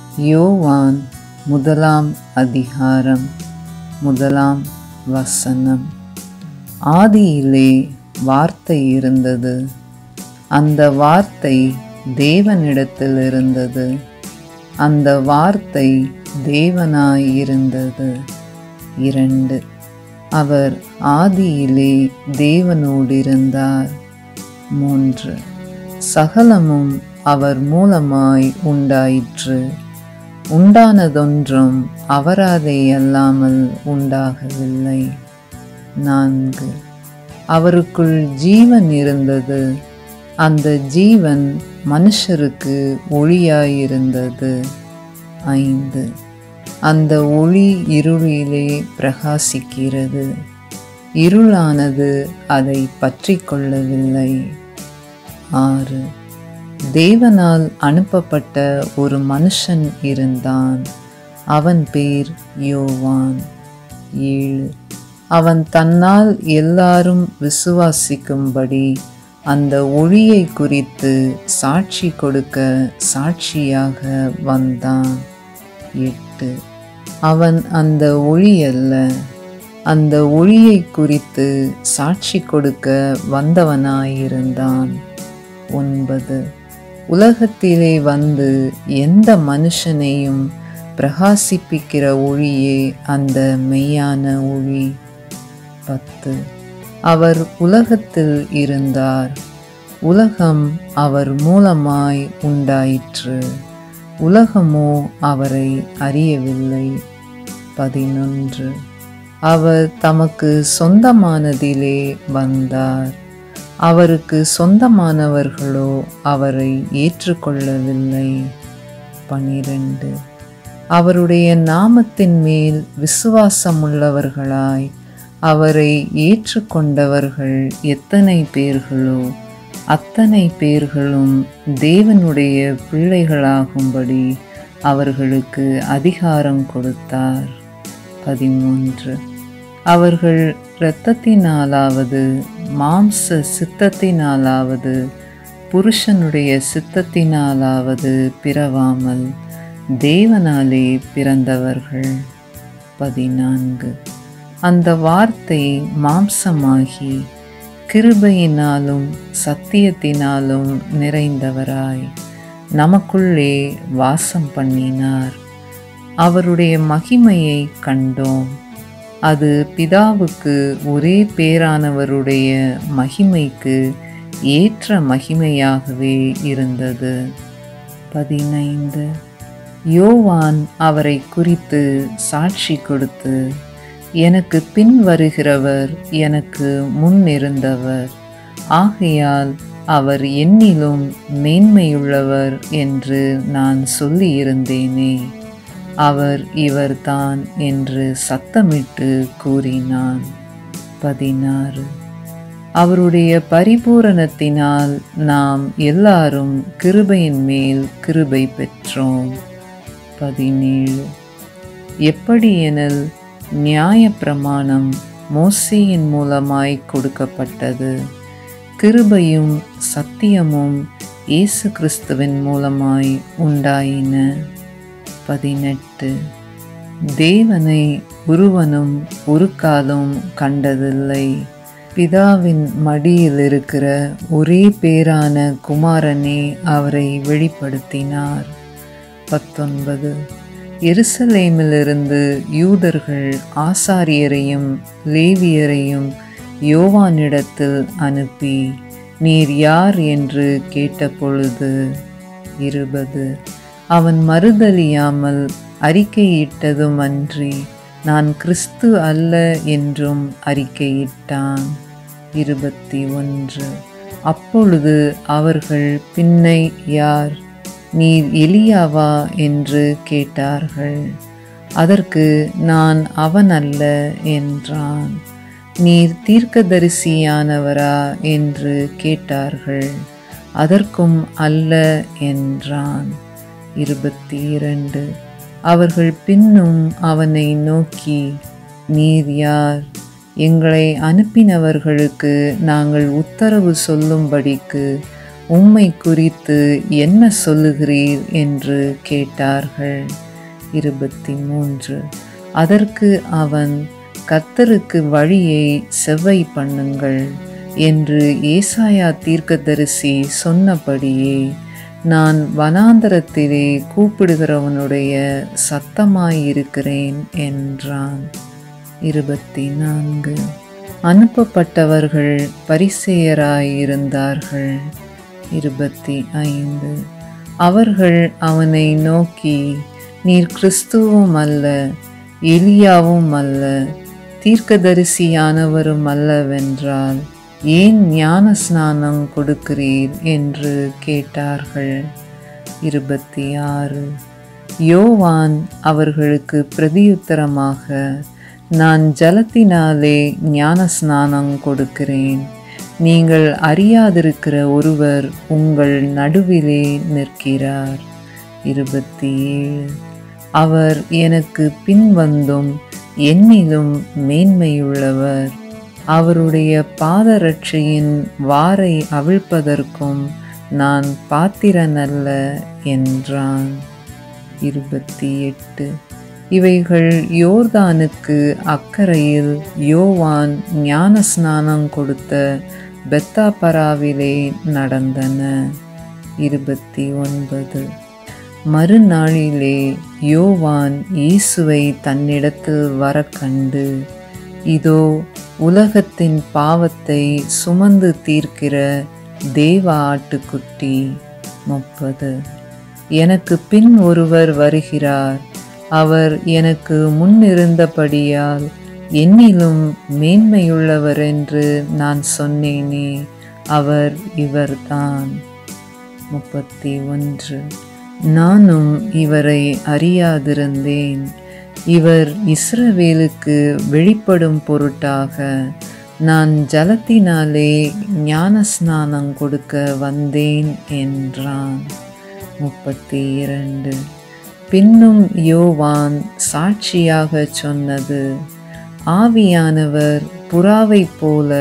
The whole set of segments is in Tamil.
யோவான் முதலாம் அதிகாரம் முதலாம் வசனம் ஆதியிலே வார்த்தை இருந்தது அந்த வார்த்தை தேவனிடத்தில் இருந்தது அந்த வார்த்தை தேவனாயிருந்தது இரண்டு அவர் ஆதியிலே தேவனோடிருந்தார் மூன்று சகலமும் அவர் மூலமாய் உண்டாயிற்று உண்டானதொன்றும் அவராதே அல்லாமல் உண்டாகவில்லை நான்கு அவருக்குள் ஜீவன் இருந்தது அந்த ஜீவன் மனுஷருக்கு ஒளியாயிருந்தது ஐந்து அந்த ஒளி இருளிலே பிரகாசிக்கிறது இருளானது அதை பற்றி கொள்ளவில்லை ஆறு தேவனால் அனுப்பப்பட்ட ஒரு மனுஷன் இருந்தான் அவன் பேர் யோவான் ஏழு அவன் தன்னால் எல்லாரும் விசுவாசிக்கும்படி அந்த ஒளியை குறித்து சாட்சி கொடுக்க சாட்சியாக வந்தான் எட்டு அவன் அந்த ஒளி அல்ல அந்த ஒளியை குறித்து சாட்சி கொடுக்க வந்தவனாயிருந்தான் ஒன்பது உலகத்திலே வந்து எந்த மனுஷனையும் பிரகாசிப்பிக்கிற ஒளியே அந்த மெய்யான ஒளி பத்து அவர் உலகத்தில் இருந்தார் உலகம் அவர் மூலமாய் உண்டாயிற்று உலகமோ அவரை அறியவில்லை பதினொன்று அவர் தமக்கு சொந்தமானதிலே வந்தார் அவருக்கு சொந்தமானவர்களோ அவரை ஏற்றுக்கொள்ளவில்லை பனிரெண்டு அவருடைய நாமத்தின் மேல் விசுவாசமுள்ளவர்களாய் அவரை ஏற்றுக்கொண்டவர்கள் எத்தனை பேர்களோ அத்தனை பேர்களும் தேவனுடைய பிள்ளைகளாகும்படி அவர்களுக்கு அதிகாரம் கொடுத்தார் பதிமூன்று அவர்கள் இரத்தத்தினாலாவது மாம்ச சித்தத்தினாலாவது புருஷனுடைய சித்தத்தினாலாவது பிறவாமல் தேவனாலே பிறந்தவர்கள் பதினான்கு அந்த வார்த்தை மாம்சமாகி கிருபையினாலும் சத்தியத்தினாலும் நிறைந்தவராய் நமக்குள்ளே வாசம் பண்ணினார் அவருடைய மகிமையை கண்டோம் அது பிதாவுக்கு ஒரே பேரானவருடைய மகிமைக்கு ஏற்ற மகிமையாகவே இருந்தது பதினைந்து யோவான் அவரை குறித்து சாட்சி கொடுத்து எனக்கு பின் வருகிறவர் எனக்கு முன் இருந்தவர் ஆகையால் அவர் என்னிலும் மேன்மையுள்ளவர் என்று நான் சொல்லியிருந்தேனே அவர் இவர்தான் என்று சத்தமிட்டு கூறினான் பதினாறு அவருடைய பரிபூரணத்தினால் நாம் எல்லாரும் கிருபையின் மேல் கிருபை பெற்றோம் பதினேழு எப்படியெனில் நியாயப்பிரமாணம் மோசையின் மூலமாய் கொடுக்கப்பட்டது கிருபையும் சத்தியமும் இயேசு கிறிஸ்துவின் மூலமாய் உண்டாயின பதினெட்டு தேவனை ஒருவனும் ஒரு காலம் கண்டதில்லை பிதாவின் மடியில் இருக்கிற ஒரே பேரான குமாரனே அவரை வெளிப்படுத்தினார் பத்தொன்பது எருசலேமிலிருந்து யூதர்கள் ஆசாரியரையும் லேவியரையும் யோவானிடத்தில் அனுப்பி நீர் யார் என்று கேட்டபொழுது இருபது அவன் மறுதலியாமல் அறிக்கையிட்டதுமன்றி நான் கிறிஸ்து அல்ல என்றும் அறிக்கையிட்டான் இருபத்தி ஒன்று அப்பொழுது அவர்கள் பின்னை யார் நீர் எலியாவா என்று கேட்டார்கள் அதற்கு நான் அவன் அல்ல என்றான் நீர் தீர்க்கதரிசியானவரா என்று கேட்டார்கள் அதற்கும் அல்ல என்றான் இருபத்தி இரண்டு அவர்கள் பின்னும் அவனை நோக்கி நீர் யார் எங்களை அனுப்பினவர்களுக்கு நாங்கள் உத்தரவு சொல்லும்படிக்கு உம்மை குறித்து என்ன சொல்லுகிறீர் என்று கேட்டார்கள் இருபத்தி மூன்று அதற்கு அவன் கர்த்தருக்கு வழியை செவ்வை பண்ணுங்கள் என்று ஏசாயா தீர்க்கதரிசி சொன்னபடியே நான் வனாந்தரத்திலே கூப்பிடுகிறவனுடைய சத்தமாயிருக்கிறேன் என்றான் இருபத்தி நான்கு அனுப்பப்பட்டவர்கள் பரிசேயராயிருந்தார்கள் இருபத்தி ஐந்து அவர்கள் அவனை நோக்கி நீர் கிறிஸ்துவும் அல்ல எலியாவும் அல்ல தீர்க்கதரிசியானவரும் அல்லவென்றால் ஏன் ஞான ஸ்நானம் கொடுக்கிறீர் என்று கேட்டார்கள் இருபத்தி ஆறு யோவான் அவர்களுக்கு பிரதியுத்தரமாக நான் ஜலத்தினாலே ஞான ஸ்நானம் கொடுக்கிறேன் நீங்கள் அறியாதிருக்கிற ஒருவர் உங்கள் நடுவிலே நிற்கிறார் இருபத்தி ஏழு அவர் எனக்கு பின்வந்தும் என்னிலும் மேன்மையுள்ளவர் அவருடைய பாதரட்சையின் வாரை அவிழ்ப்பதற்கும் நான் பாத்திரனல்ல என்றான் இருபத்தி எட்டு இவைகள் யோர்தானுக்கு அக்கறையில் யோவான் ஞான ஸ்நானம் கொடுத்த பெத்தாபராவிலே நடந்தன இருபத்தி ஒன்பது மறுநாளிலே யோவான் இயேசுவை தன்னிடத்தில் வர கண்டு இதோ உலகத்தின் பாவத்தை சுமந்து தீர்க்கிற தேவ ஆட்டுக்குட்டி முப்பது எனக்கு பின் ஒருவர் வருகிறார் அவர் எனக்கு முன்னிருந்தபடியால் என்னிலும் மேன்மையுள்ளவர் என்று நான் சொன்னேனே அவர் இவர்தான் முப்பத்தி ஒன்று நானும் இவரை அறியாதிருந்தேன் இவர் இஸ்ரவேலுக்கு வெளிப்படும் பொருட்டாக நான் ஜலத்தினாலே ஞான ஸ்நானம் கொடுக்க வந்தேன் என்றான் முப்பத்தி இரண்டு பின்னும் யோவான் சாட்சியாக சொன்னது ஆவியானவர் புறாவைப் போல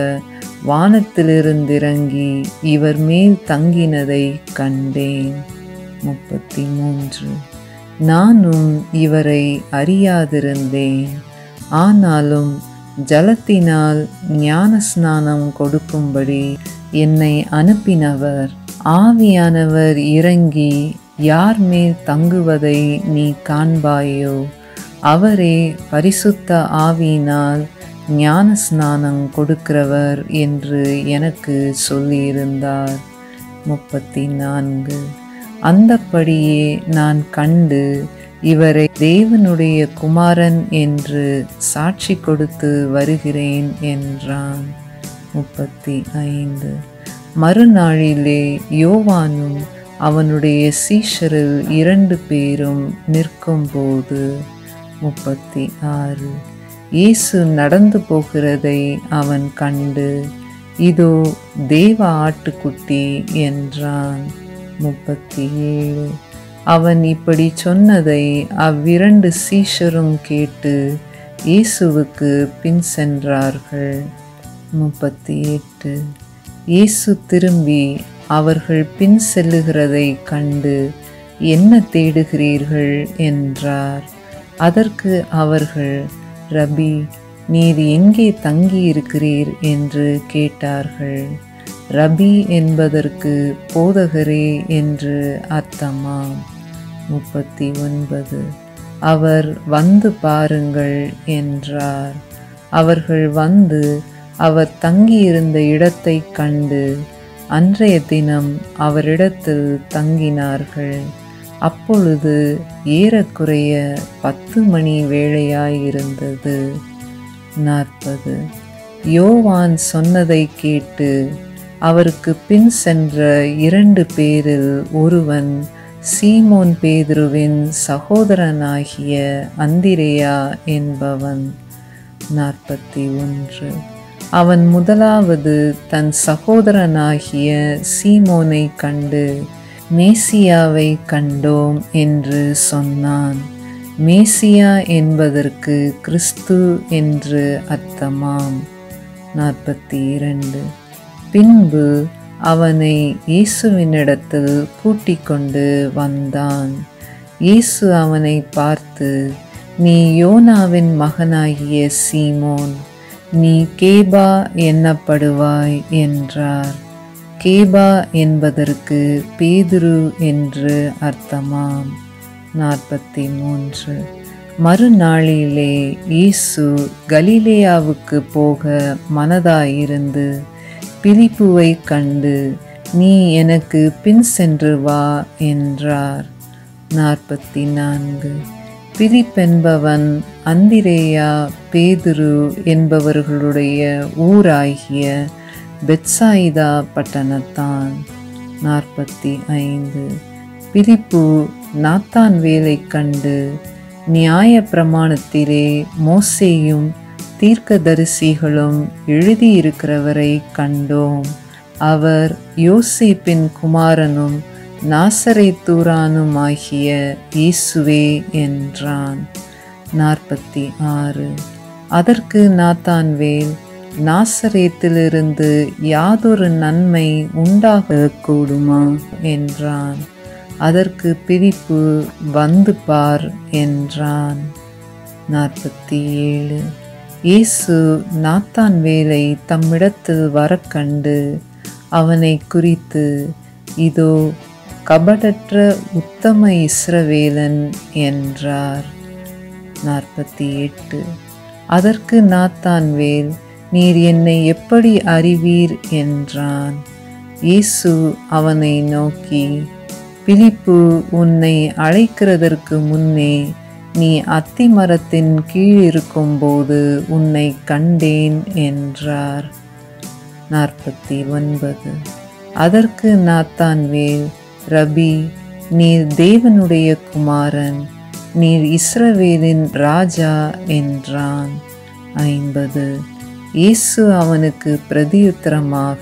வானத்திலிருந்திறங்கி இவர் மேல் தங்கினதை கண்டேன் முப்பத்தி மூன்று நானும் இவரை அறியாதிருந்தேன் ஆனாலும் ஜலத்தினால் ஞான ஸ்நானம் கொடுக்கும்படி என்னை அனுப்பினவர் ஆவியானவர் இறங்கி யார் மேல் தங்குவதை நீ காண்பாயோ அவரே பரிசுத்த ஆவியினால் ஞான ஸ்நானம் கொடுக்கிறவர் என்று எனக்கு சொல்லியிருந்தார் முப்பத்தி நான்கு அந்தப்படியே நான் கண்டு இவரை தேவனுடைய குமாரன் என்று சாட்சி கொடுத்து வருகிறேன் என்றான் முப்பத்தி ஐந்து மறுநாளிலே யோவானும் அவனுடைய சீஷரில் இரண்டு பேரும் நிற்கும்போது முப்பத்தி ஆறு இயேசு நடந்து போகிறதை அவன் கண்டு இதோ தேவ ஆட்டுக்குட்டி என்றான் முப்பத்தி ஏழு அவன் இப்படி சொன்னதை அவ்விரண்டு சீஷரும் கேட்டு இயேசுவுக்கு பின் சென்றார்கள் முப்பத்தி எட்டு இயேசு திரும்பி அவர்கள் பின் செல்லுகிறதை கண்டு என்ன தேடுகிறீர்கள் என்றார் அதற்கு அவர்கள் ரபி நீர் எங்கே தங்கியிருக்கிறீர் என்று கேட்டார்கள் ரபி என்பதற்கு போதகரே என்று அர்த்தமாம் முப்பத்தி ஒன்பது அவர் வந்து பாருங்கள் என்றார் அவர்கள் வந்து அவர் தங்கியிருந்த இடத்தை கண்டு அன்றைய தினம் அவரிடத்தில் தங்கினார்கள் அப்பொழுது ஏறக்குறைய பத்து மணி வேளையாயிருந்தது நாற்பது யோவான் சொன்னதை கேட்டு அவருக்கு பின் சென்ற இரண்டு பேரில் ஒருவன் சீமோன் பேதுருவின் சகோதரனாகிய அந்திரேயா என்பவன் நாற்பத்தி ஒன்று அவன் முதலாவது தன் சகோதரனாகிய சீமோனை கண்டு மேசியாவை கண்டோம் என்று சொன்னான் மேசியா என்பதற்கு கிறிஸ்து என்று அர்த்தமாம் நாற்பத்தி இரண்டு பின்பு அவனை இயேசுவினிடத்தில் கூட்டிக் கொண்டு வந்தான் இயேசு அவனை பார்த்து நீ யோனாவின் மகனாகிய சீமோன் நீ கேபா எண்ணப்படுவாய் என்றார் கேபா என்பதற்கு பேதுரு என்று அர்த்தமாம் நாற்பத்தி மூன்று மறுநாளிலே இயேசு கலிலேயாவுக்கு போக மனதாயிருந்து பிலிப்புவை கண்டு நீ எனக்கு பின் சென்று வா என்றார் நாற்பத்தி நான்கு பிலிப்பென்பவன் அந்திரேயா பேதுரு என்பவர்களுடைய ஊராகிய பெட்சாயிதா பட்டணத்தான் நாற்பத்தி ஐந்து பிலிப்பு நாத்தான் வேலை கண்டு நியாய பிரமாணத்திலே மோசேயும் தீர்க்கதரிசிகளும் எழுதியிருக்கிறவரை கண்டோம் அவர் யோசேப்பின் குமாரனும் நாசரேத்தூரானும் ஆகிய இயேசுவே என்றான் நாற்பத்தி ஆறு அதற்கு நாத்தான்வேல் நாசரேத்திலிருந்து யாதொரு நன்மை உண்டாகக்கூடுமா என்றான் அதற்கு பிரிப்பு வந்து பார் என்றான் நாற்பத்தி ஏழு இயேசு நாத்தான் வேலை தம்மிடத்தில் வரக்கண்டு அவனை குறித்து இதோ கபடற்ற உத்தம இஸ்ரவேலன் என்றார் நாற்பத்தி எட்டு அதற்கு நாத்தான்வேல் நீர் என்னை எப்படி அறிவீர் என்றான் இயேசு அவனை நோக்கி பிலிப்பு உன்னை அழைக்கிறதற்கு முன்னே நீ அத்தி மரத்தின் கீழ் இருக்கும்போது உன்னை கண்டேன் என்றார் நாற்பத்தி ஒன்பது அதற்கு நாத்தான்வேல் ரபி நீர் தேவனுடைய குமாரன் நீர் இஸ்ரவேலின் ராஜா என்றான் ஐம்பது இயேசு அவனுக்கு பிரதியுத்தரமாக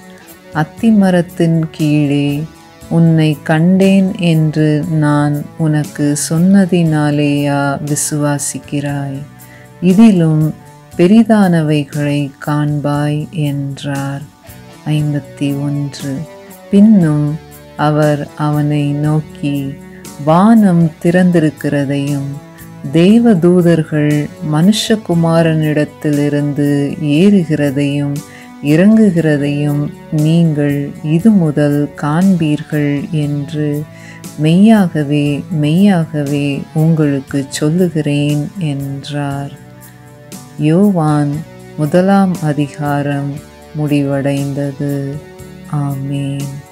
அத்திமரத்தின் கீழே உன்னை கண்டேன் என்று நான் உனக்கு சொன்னதினாலேயா விசுவாசிக்கிறாய் இதிலும் பெரிதானவைகளை காண்பாய் என்றார் ஐம்பத்தி ஒன்று பின்னும் அவர் அவனை நோக்கி வானம் திறந்திருக்கிறதையும் தேவதூதர்கள் மனுஷகுமாரனிடத்திலிருந்து ஏறுகிறதையும் இறங்குகிறதையும் நீங்கள் இது முதல் காண்பீர்கள் என்று மெய்யாகவே மெய்யாகவே உங்களுக்கு சொல்லுகிறேன் என்றார் யோவான் முதலாம் அதிகாரம் முடிவடைந்தது ஆமேன்